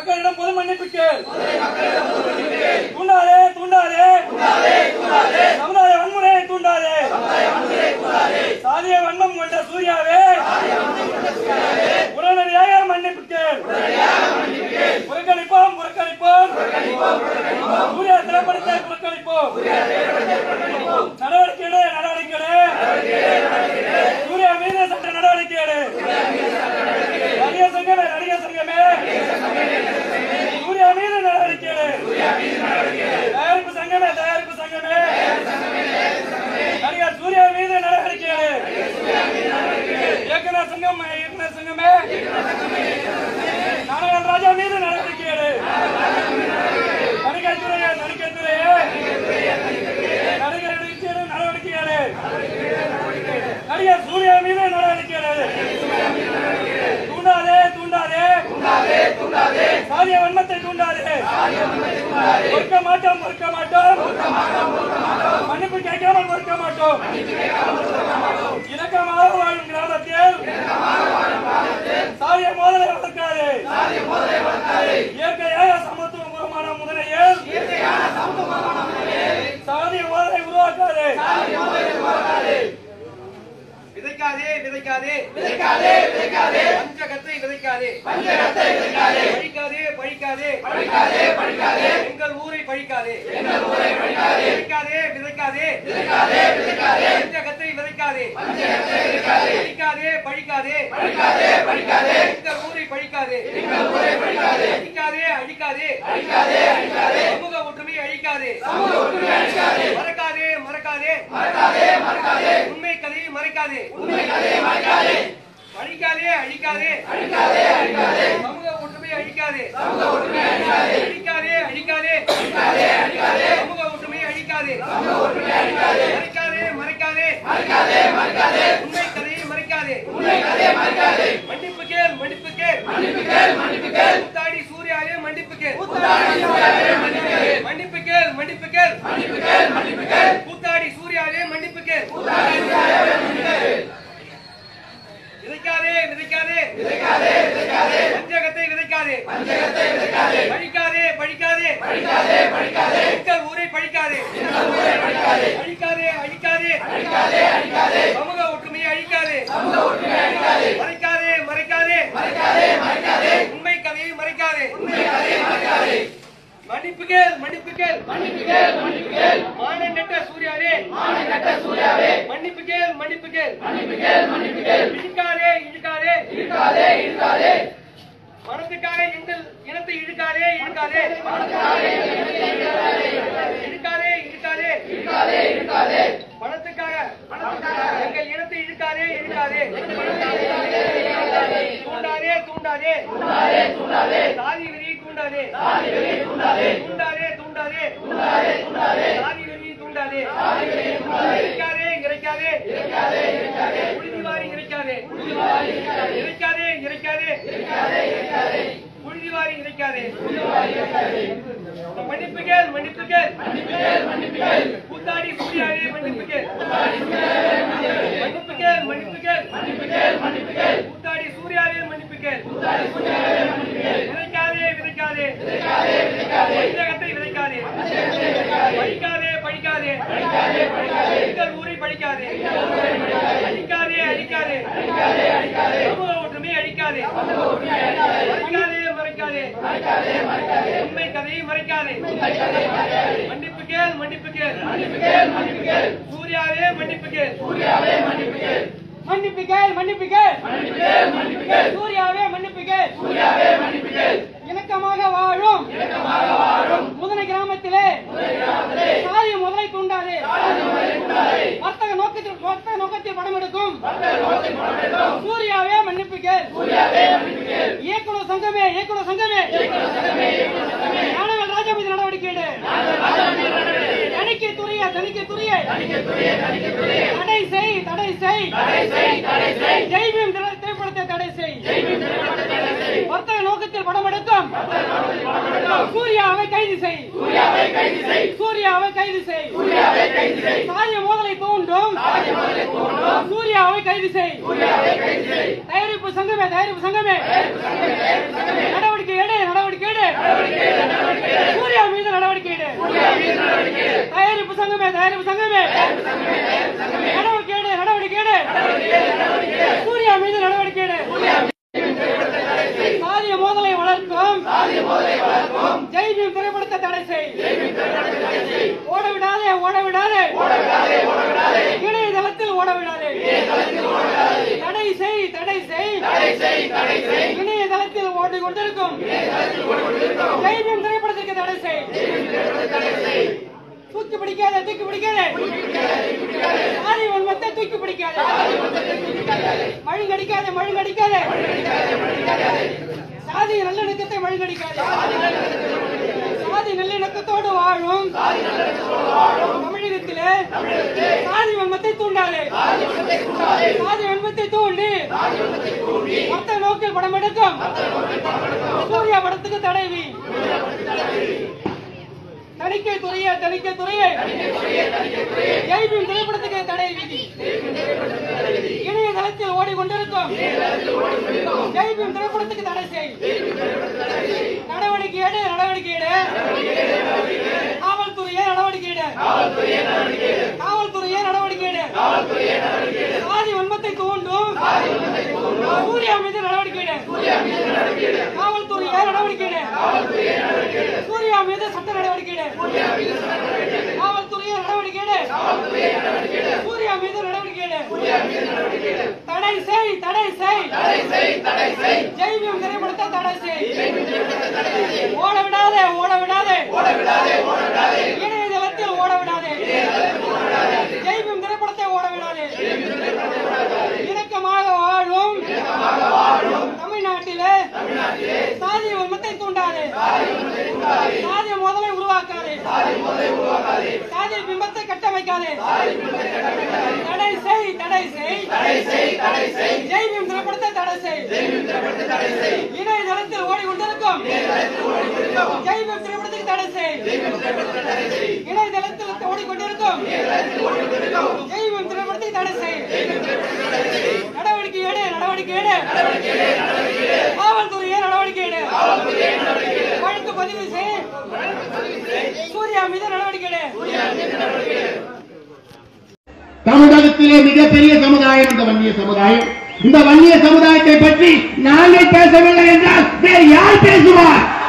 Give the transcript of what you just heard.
மக்களிடம் பொது மன்னிப்பு கேள் தூண்டாதே தூண்டாதே சமுதாய வன்முறையை தூண்டாதே சாதிய வன்மம் கொண்ட சூர்யாவே உடனடியாக மன்னிப்பு கேள் புறக்கணிப்போம் புறக்கணிப்போம் சூர்யா திரைப்படத்தை புறக்கணிப்போம் நடவடிக்கை எடு, நடவடிக்கை எடு. சூர்யா மீது சட்ட நடவடிக்கை எடு. நடிகர் சங்கமே நடிகர் சங்கமே சூர்யா மீது நடவடிக்கை எடு. தயாரிப்பு சங்கமே தயாரிப்பு சங்கமே நடிகர் சூர்யா மீது நடவடிக்கை எடு. இயக்குனர் சங்கம் இயக்குனர் சங்கமே நாராயண ராஜா மீது நடவடிக்கை எடு. தணிக்கைத்துறையே தணிக்கைத்துறையே நடிகர் எடு, நடவடிக்கை எடு. நடிகர் சூர்யா மீது நடவடிக்கை எடு. தூண்டாதே தூண்டாதே சாதிய வன்மத்தை தூண்டாதே பொறுக்க மாட்டோம் பொறுக்க மாட்டோம் மன்னிப்பு கேட்காமல் பொறுக்க மாட்டோம் இலக்கமாக வாழும் கிராமத்தில் சாதிய மோதலை வளர்க்காது இயற்கையாக சமத்துவபூர்வமான முதலையில் சாதிய மோதலை உருவாக்காது விதைக்காதே விதைக்காதே விதைக்காதே விதைக்காதே பஞ்சகத்தை விதைக்காதே பஞ்சகத்தை விதைக்காதே பழிக்காதே பழிக்காதே பழிக்காதே பழிக்காதே எங்கள் ஊரை பழிக்காதே எங்கள் ஊரை பழிக்காதே விதைக்காதே விதைக்காதே விதைக்காதே விதைக்காதே பஞ்சகத்தை விதைக்காதே பஞ்சகத்தை விதைக்காதே பழிக்காதே பழிக்காதே பழிக்காதே பழிக்காதே எங்கள் ஊரை பழிக்காதே எங்கள் ஊரை பழிக்காதே அழிக்காதே அழிக்காதே அழிக்காதே அழிக்காதே சமூக ஒற்றுமை அழிக்காதே சமூக ஒற்றுமை அழிக்காதே மறக்காதே மறக்காதே மறக்காதே மறக்காதே உண்மை கதையை மறைக்காதே உண்மை கதையை மறைக்காதே அழிக்காதே அழிக்காதே அழிக்காதே அழிக்காதே சமூக ஒற்றுமை அழிக்காதே சமூக ஒற்றுமை அழிக்காதே அழிக்காதே அழிக்காதே அழிக்காதே அழிக்காதே சமூக ஒற்றுமை அழிக்காதே சமூக ஒற்றுமை அழிக்காதே மறைக்காதே மறைக்காதே மறைக்காதே மறைக்காதே உண்மை கதையை மறைக்காதே உண்மை கதையை மறைக்காதே மன்னிப்பு கேள் மன்னிப்பு கேள் மன்னிப்பு கேள் மன்னிப்பு கேள் கூத்தாடி சூர்யாவே மன்னிப்பு கேள் கூத்தாடி சூர்யாவே மன்னிப்பு கேள் மன்னிப்பு கேள் மன்னிப்பு கேள் மன்னிப்பு கேள் மன்னிப்பு கேள் கூத்தாடி சூர்யாவே மன்னிப்பு கேள் கூத்தாடி சூர்யாவே மன்னிப்பு கேள் விதைக்காதே விதைக்காதே விதைக்காதே விதைக்காதே பஞ்சகத்தை விதைக்காதே பஞ்சகத்தை விதைக்காதே பழிக்காதே பழிக்காதே பழிக்காதே பழிக்காதே எங்கள் ஊரை பழிக்காதே எங்கள் ஊரை பழிக்காதே அழிக்காதே அழிக்காதே அழிக்காதே அழிக்காதே சமூக ஒற்றுமையை அழிக்காதே சமூக ஒற்றுமையை அழிக்காதே மறைக்காதே மறைக்காதே மறைக்காதே மறைக்காதே உண்மை கதையை மறைக்காதே உண்மை கதையை மறைக்காதே மன்னிப்பு கேள் மன்னிப்பு கேள் மன்னிப்பு கேள் மன்னிப்பு கேள் மான நெட்ட சூர்யாவே மான நெட்ட சூர்யாவே மன்னிப்பு கேள் மன்னிப்பு கேள் மன்னிப்பு கேள் மன்னிப்பு கேள் இழுக்காதே இழுக்காதே இழுக்காதே இழுக்காதே பணத்துக்காக எங்கள் இனத்தை இழுக்காதே இழுக்காதே இழுக்காதே இழுக்காதே இழுக்காதே இழுக்காதே பணத்துக்காக எங்கள் இனத்தை இழுக்காதே இழுக்காதே தூண்டாதே தூண்டாதே தூண்டாதே தூண்டாதே சாதி வெறியை தூண்டாதே சாதி வெறியை தூண்டாதே தூண்டாதே தூண்டாதே தூண்டாதே தூண்டாதே சாதி வெறியை தூண்டாதே சாதி வெறியை தூண்டாதே இறைக்காதே இறைக்காதே இறைக்காதே இறைக்காதே புழுதிவாரி இறைக்காதே புழுதிவாரி இறைக்காதே இறைக்காதே இறைக்காதே இறைக்காதே இறைக்காதே புழுதிவாரி இறைக்காதே புழுதிவாரி இறைக்காதே மன்னிப்பு கேள் மன்னிப்பு கேள் மன்னிப்பு கேள் மன்னிப்பு கேள் கூத்தாடி சூர்யாவே மன்னிப்பு கேள் மன்னிப்பு கேள் மன்னிப்பு கேள் மன்னிப்பு கேள் மன்னிப்பு கேள் கூத்தாடி சூர்யாவே மன்னிப்பு கேள் கூத்தாடி சூர்யாவே மன்னிப்பு கேள் விதைக்காதே விதைக்காதே விதைக்காதே விதைக்காதே பஞ்சகத்தை விதைக்காதே பழிக்காதே பழிக்காதே பழிக்காதே பழிக்காதே எங்கள் ஊரை பழிக்காதே அழிக்காதே அழிக்காதே அழிக்காதே அழிக்காதே சமூக ஒற்றுமை அழிக்காதே சமூக ஒற்றுமை அழிக்காதே மறைக்காதே மறைக்காதே மறைக்காதே மறைக்காதே உண்மை கதையை மறைக்காதே மன்னிப்பு கேள் மன்னிப்பு கேள் மன்னிப்பு கேள் மன்னிப்பு கேள் சூர்யாவே மன்னிப்பு கேள் சூர்யாவே மன்னிப்பு கேள் மன்னிப்பு கேள் மன்னிப்பு கேள் சூர்யாவே மன்னிப்பு கேள் இணக்கமாக வாழும் முதலை கிராமத்திலே சாதி முதலை தூண்டாதே வர்த்தக நோக்கத்தில் வர்த்தக நோக்கத்தில் படம் எடுக்கும் சூர்யாவே மன்னிப்பு கேள் இயக்குனர் சங்கமே இயக்குனர் சங்கமே ஞானவேல் ராஜா மீது நடவடிக்கை எடு தணிக்கை துறைய தணிக்கை துறையை தடை செய் தடை செய் ஜெய்பீம் திரை- திரைப்படத்தை தடை செய் வர்த்தக நோக்கத்தில் படம் எடுக்கும் சூர்யாவை கைது செய் சூர்யாவை கைது செய் சாதிய மோதலை தூண்டும் சூர்யாவை கைது செய் தயாரிப்பு சங்கமே தயாரிப்பு சங்கமே நடவடிக்கை எடு நடவடிக்கை எடு செய் ஓட விடாதே ஓட விடாதே இணையதளத்தில் ஓட விடாதே தடை செய் தடை செய் இணையதளத்தில் ஓடிக் கொண்டிருக்கும் தைரியம் திரைப்படத்திற்கு தடை செய் தூக்கி பிடிக்காத தூக்கி பிடிக்காத சாதி வன்மத்தை தூக்கி பிடிக்காத மழுங்கடிக்காத மழுங்கடிக்காத சாதி நல்லிணக்கத்தை மழுங்கடிக்காத சாதி நல்லிணக்கத்தோடு வாழும் தமிழகத்திலே சாதி வன்மத்தை தூண்டாதே சாதி வன்மத்தை தூண்டி மொத்த நோக்கில் படம் எடுக்கும் சூர்யா படத்துக்கு தடைவி தணிக்கை துறையே தணிக்கை துறையே ஜெய்பீம் திரைப்படத்துக்கு தடை விதி இணையதளத்தில் ஓடிக்கொண்டிருக்கும் ஜெய்பீம் திரைப்படத்துக்கு தடை செய் நடவடிக்கை எடு நடவடிக்கை எடு காவல்துறையே நடவடிக்கை எடு காவல்துறையே நடவடிக்கை எடு சாதி வன்மத்தை தூண்டும் சூர்யா மீது நடவடிக்கை எடு காவல்துறையே நடவடிக்கை எடு சூர்யா மீது சட்ட நடவடிக்கை எடு காவல்துறையே நடவடிக்கை எடு சூர்யா மீது நடவடிக்கை எடு தடை செய் தடை செய் ஜெய்பீம் திரைப்படத்தை தடை செய் ஓட விடாதே ஓட விடாதே இணையதளத்தில் ஓட விடாதே ஜெய்பீம் திரைப்படத்தை ஓட விடாதே இணக்கமாக வாழும் தமிழ்நாட்டிலே சாதி வன்மத்தை தூண்டாதே சாதி முதலை உருவாக்காதே சாதி பிம்பத்தை கட்டமைக்காதே தடை செய் தடை செய் ஜெய்பீம் திரைப்படத்தை தடை செய் இணையதளத்தில் ஓடிக்கொண்டிருக்கும் ஜெய்பீம் திரைப்படத்துக்கு தடை செய் இணையதளத்தில் ஓடிக்கொண்டிருக்கும் ஜெய்பீம் திரைப்படத்தை தடை செய் நடவடிக்கை எடு நடவடிக்கை எடு காவல்துறையே நடவடிக்கை எடு வழக்கு பதிவு செய் சூர்யா மீது நடவடிக்கை எடு தமிழகத்திலே மிகப்பெரிய சமுதாயம் இந்த வன்னிய சமுதாயம் இந்த வன்னிய சமுதாயத்தை பற்றி நாங்கள் பேசவில்லை என்றால் வேறு யார் பேசுவார்